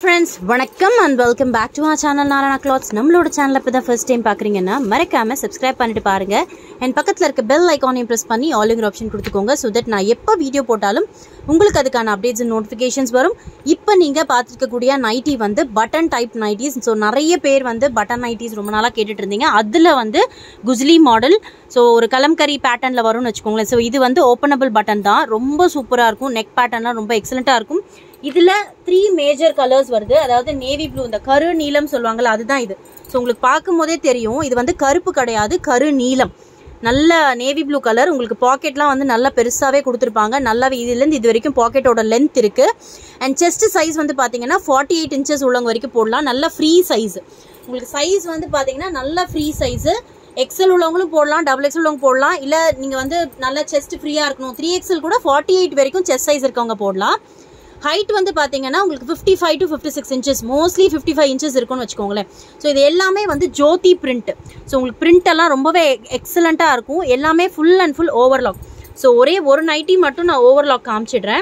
Friends வணக்கம் and welcome back to our channel Narayana clothes நம்மளோட சேனலை இப்போ தான் ஃபர்ஸ்ட் டைம் பார்க்குறீங்கன்னா மறக்காம சப்ஸ்கிரைப் பண்ணிட்டு பாருங்க அண்ட் பக்கத்தில் இருக்க பெல் ஐக்கானையும் ப்ரெஸ் பண்ணி ஆலுங்கிற ஆப்ஷன் கொடுத்துக்கோங்க ஸோ தட் நான் எப்போ வீடியோ போட்டாலும் உங்களுக்கு அதுக்கான அப்டேட்ஸ் அண்ட் நோட்டிஃபிகேஷன்ஸ் வரும் இப்போ நீங்கள் பார்த்துருக்கக்கூடிய நைட்டி வந்து பட்டன் டைப் நைட்டிஸ் ஸோ நிறைய பேர் வந்து பட்டன் நைட்டிஸ் ரொம்ப நாளாக கேட்டுட்டு இருந்தீங்க அதில் வந்து குஜ்லி மாடல் ஸோ ஒரு கலம்கரி பேட்டர்னில் வரும்னு வச்சுக்கோங்களேன் ஸோ இது வந்து ஓப்பனபிள் பட்டன் தான் ரொம்ப சூப்பராக இருக்கும் நெக் பேட்டர்ன்லாம் ரொம்ப எக்ஸலண்ட்டாக இருக்கும் இதுல த்ரீ மேஜர் கலர்ஸ் வருது அதாவது நேவி ப்ளூ இந்த கரு நீலம் சொல்லுவாங்கல்ல அதுதான் இது ஸோ உங்களுக்கு பார்க்கும் போதே தெரியும் இது வந்து கருப்பு கிடையாது கரு நீலம் நல்ல நேவி ப்ளூ கலர் உங்களுக்கு பாக்கெட்லாம் வந்து நல்லா பெருசாகவே கொடுத்துருப்பாங்க நல்லாவே இதுலேருந்து இது வரைக்கும் பாக்கெட்டோட லென்த் இருக்கு அண்ட் செஸ்ட் சைஸ் வந்து பார்த்தீங்கன்னா ஃபார்ட்டி எயிட் இன்ச்சஸ் உள்ளவங்க வரைக்கும் போடலாம் நல்ல ஃப்ரீ சைஸ் உங்களுக்கு சைஸ் வந்து பார்த்தீங்கன்னா நல்ல ஃப்ரீ சைஸு எக்ஸல் உள்ளவங்களும் போடலாம் டபுள் எக்ஸல் உள்ளவங்க போடலாம் இல்லை நீங்கள் வந்து நல்ல செஸ்ட் ஃப்ரீயாக இருக்கணும் த்ரீ எக்ஸல் கூட ஃபார்ட்டி எயிட் வரைக்கும் செஸ்ட் சைஸ் இருக்கவங்க போடலாம் ஹைட் வந்து பார்த்தீங்கன்னா உங்களுக்கு fifty five to fifty six inches mostly fifty five inches இருக்கும்னு வச்சுக்கோங்களேன் ஸோ இது எல்லாமே வந்து ஜோதி பிரிண்ட் ஸோ உங்களுக்கு பிரிண்ட் எல்லாம் ரொம்பவே எக்ஸலண்ட்டாக இருக்கும் எல்லாமே full and full overlock so ஒரே ஒரு நைட்டி மட்டும் நான் ஓவர்லாக் காமிச்சிடுறேன்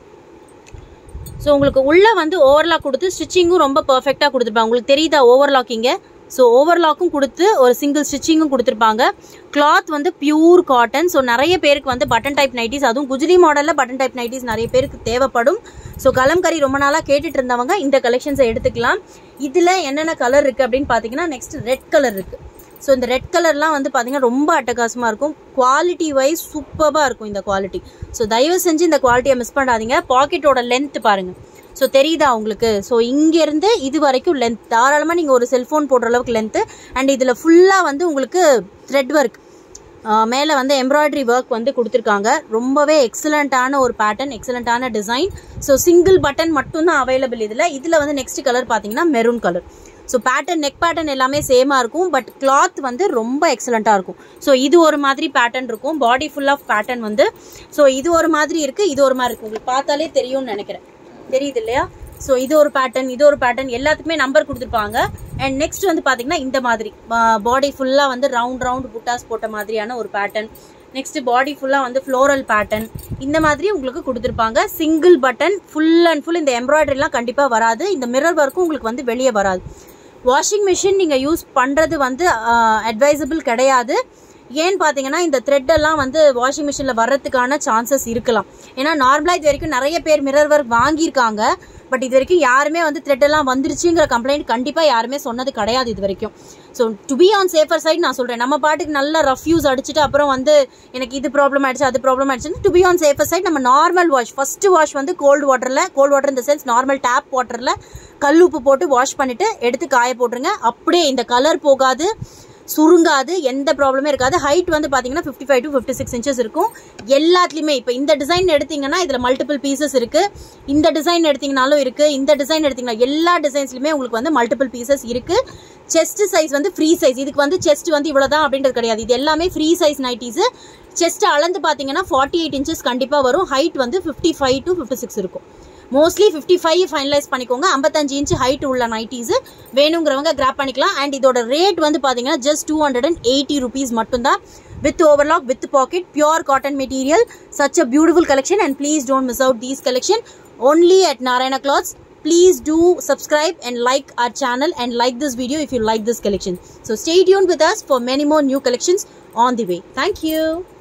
ஸோ உங்களுக்கு உள்ளே வந்து ஓவர்லாக் கொடுத்து ஸ்டிச்சிங்கும் ரொம்ப பர்ஃபெக்டாக கொடுத்துருப்பாங்க உங்களுக்கு தெரியுதா ஓவர்லாக்கிங்க ஸோ ஓவர்லாக்கும் கொடுத்து ஒரு சிங்கிள் ஸ்டிச்சிங்கும் கொடுத்துருப்பாங்க கிளாத் வந்து பியூர் காட்டன் ஸோ நிறைய பேருக்கு வந்து பட்டன் டைப் நைட்டிஸ் அதுவும் குஜ்லி மாடலில் பட்டன் டைப் நைட்டிஸ் நிறைய பேருக்கு தேவைப்படும் ஸோ கலம்கரி ரொம்ப நாளாக கேட்டுட்டு இருந்தவங்க இந்த கலெக்ஷன்ஸை எடுத்துக்கலாம் இதில் என்னென்ன கலர் இருக்குது அப்படின்னு பார்த்தீங்கன்னா நெக்ஸ்ட் ரெட் கலர் இருக்குது ஸோ இந்த ரெட் கலர்லாம் வந்து பார்த்தீங்கன்னா ரொம்ப அட்டகாசமாக இருக்கும் குவாலிட்டி வைஸ் சூப்பராக இருக்கும் இந்த குவாலிட்டி ஸோ தயவு செஞ்சு இந்த குவாலிட்டியை மிஸ் பண்ணாதீங்க பாக்கெட்டோட லென்த் பாருங்கள் ஸோ தெரியுதா உங்களுக்கு ஸோ இங்கேருந்து இது வரைக்கும் லென்த் தாராளமாக நீங்கள் ஒரு செல்ஃபோன் போடுற அளவுக்கு லென்த்து அண்ட் இதில் ஃபுல்லாக வந்து உங்களுக்கு த்ரெட் ஒர்க் மேலே வந்து எம்ப்ராய்டரி ஒர்க் வந்து கொடுத்துருக்காங்க ரொம்பவே எக்ஸலண்ட்டான ஒரு பேட்டர்ன் எக்ஸலண்ட்டான டிசைன் ஸோ சிங்கிள் பட்டன் மட்டும்தான் அவைலபிள் இதில் இதில் வந்து நெக்ஸ்ட் கலர் பார்த்தீங்கன்னா maroon colour so pattern neck pattern எல்லாமே சேமாக இருக்கும் பட் கிளாத் வந்து ரொம்ப எக்ஸலண்ட்டாக இருக்கும் ஸோ இது ஒரு மாதிரி பேட்டர்ன் இருக்கும் பாடி ஃபுல் ஆஃப் பேட்டர்ன் வந்து ஸோ இது ஒரு மாதிரி இருக்குது இது ஒரு மாதிரி இருக்குது உங்களுக்கு பார்த்தாலே தெரியும்னு நினைக்கிறேன் தெரியுது இல்லையா ஸோ இது ஒரு பேட்டர்ன் இது ஒரு பேட்டர்ன் எல்லாத்துக்குமே நம்பர் கொடுத்துருப்பாங்க அண்ட் நெக்ஸ்ட் வந்து பார்த்தீங்கன்னா இந்த மாதிரி பாடி ஃபுல்லாக வந்து ரவுண்ட் ரவுண்ட் புட்டாஸ் போட்ட மாதிரியான ஒரு பேட்டர்ன் நெக்ஸ்ட் பாடி ஃபுல்லாக வந்து ஃப்ளோரல் பேட்டர்ன் இந்த மாதிரி உங்களுக்கு கொடுத்துருப்பாங்க single button full and full இந்த எம்ப்ராய்டரிலாம் கண்டிப்பாக வராது இந்த மிரர் ஒர்க்கும் உங்களுக்கு வந்து வெளியே வராது வாஷிங் மிஷின் நீங்கள் யூஸ் பண்ணுறது வந்து அட்வைசபிள் கிடையாது ஏன்னு பார்த்தீங்கன்னா இந்த த்ரெட் எல்லாம் வந்து வாஷிங் மிஷினில் வர்றதுக்கான சான்சஸ் இருக்கலாம் ஏன்னா நார்மலாக இது வரைக்கும் நிறைய பேர் மிரர் ஒர்க் வாங்கியிருக்காங்க பட் இது வரைக்கும் யாருமே வந்து த்ரெட் எல்லாம் வந்துருச்சுங்கிற கம்ப்ளைண்ட் கண்டிப்பாக யாருமே சொன்னது கிடையாது இது வரைக்கும் so to be on safer side நான் சொல்கிறேன் நம்ம பாட்டுக்கு நல்ல ரஃப் யூஸ் அடிச்சுட்டு அப்புறம் வந்து எனக்கு இது ப்ராப்ளம் ஆயிடுச்சு அது ப்ராப்ளம் ஆயிடுச்சு to be on safer side நம்ம நார்மல் வாஷ் ஃபர்ஸ்ட் வாஷ் வந்து கோல்டு வாட்டரில் கோல்டு வாட்டர் இந்த சென்ஸ் நார்மல் டேப் வாட்டரில் கல் உப்பு போட்டு வாஷ் பண்ணிவிட்டு எடுத்து காய போட்டுருங்க அப்படியே இந்த கலர் போகாது சுருங்காது எந்த ப்ராப்ளமே இருக்காது ஹைட் வந்து பார்த்தீங்கன்னா fifty five to fifty six inches இருக்கும் எல்லாத்துலேயுமே இப்போ இந்த டிசைன் எடுத்தீங்கன்னா இதில் மல்டிபிள் பீசஸ் இருக்குது இந்த டிசைன் எடுத்தீங்கனாலும் இருக்குது இந்த டிசைன் எடுத்தீங்கன்னா எல்லா டிசைன்ஸ்லையுமே உங்களுக்கு வந்து மல்டிபிள் பீசஸ் இருக்குது செஸ்ட் சைஸ் வந்து ஃப்ரீ சைஸ் இதுக்கு வந்து செஸ்ட் வந்து இவ்வளோ தான் அப்படின்றது கிடையாது இது எல்லாமே ஃப்ரீ சைஸ் நைட்டிஸு செஸ்ட் அளந்து பார்த்தீங்கன்னா ஃபார்ட்டி எயிட் இன்ச்சஸ் கண்டிப்பாக வரும் ஹைட் வந்து fifty five to fifty six இருக்கும் மோஸ்ட்லி ஃபிஃப்டி ஃபைவ் ஃபைனலைஸ் பண்ணிக்கோங்க ஐம்பத்தஞ்சு இன்ச் ஹைட் உள்ள நைட்டிஸ் வேணுங்கிறவங்க கிராப் பண்ணிக்கலாம் அண்ட் இதோட ரேட் வந்து பார்த்தீங்கன்னா just two hundred and eighty rupees மட்டும்தான் with overlock with pocket pure cotton material such a beautiful collection and please don't miss out these collection only at Narayana Clothes. Please do subscribe and like our channel and like this video if you like this collection. So stay tuned with us for many more new collections on the way. Thank you.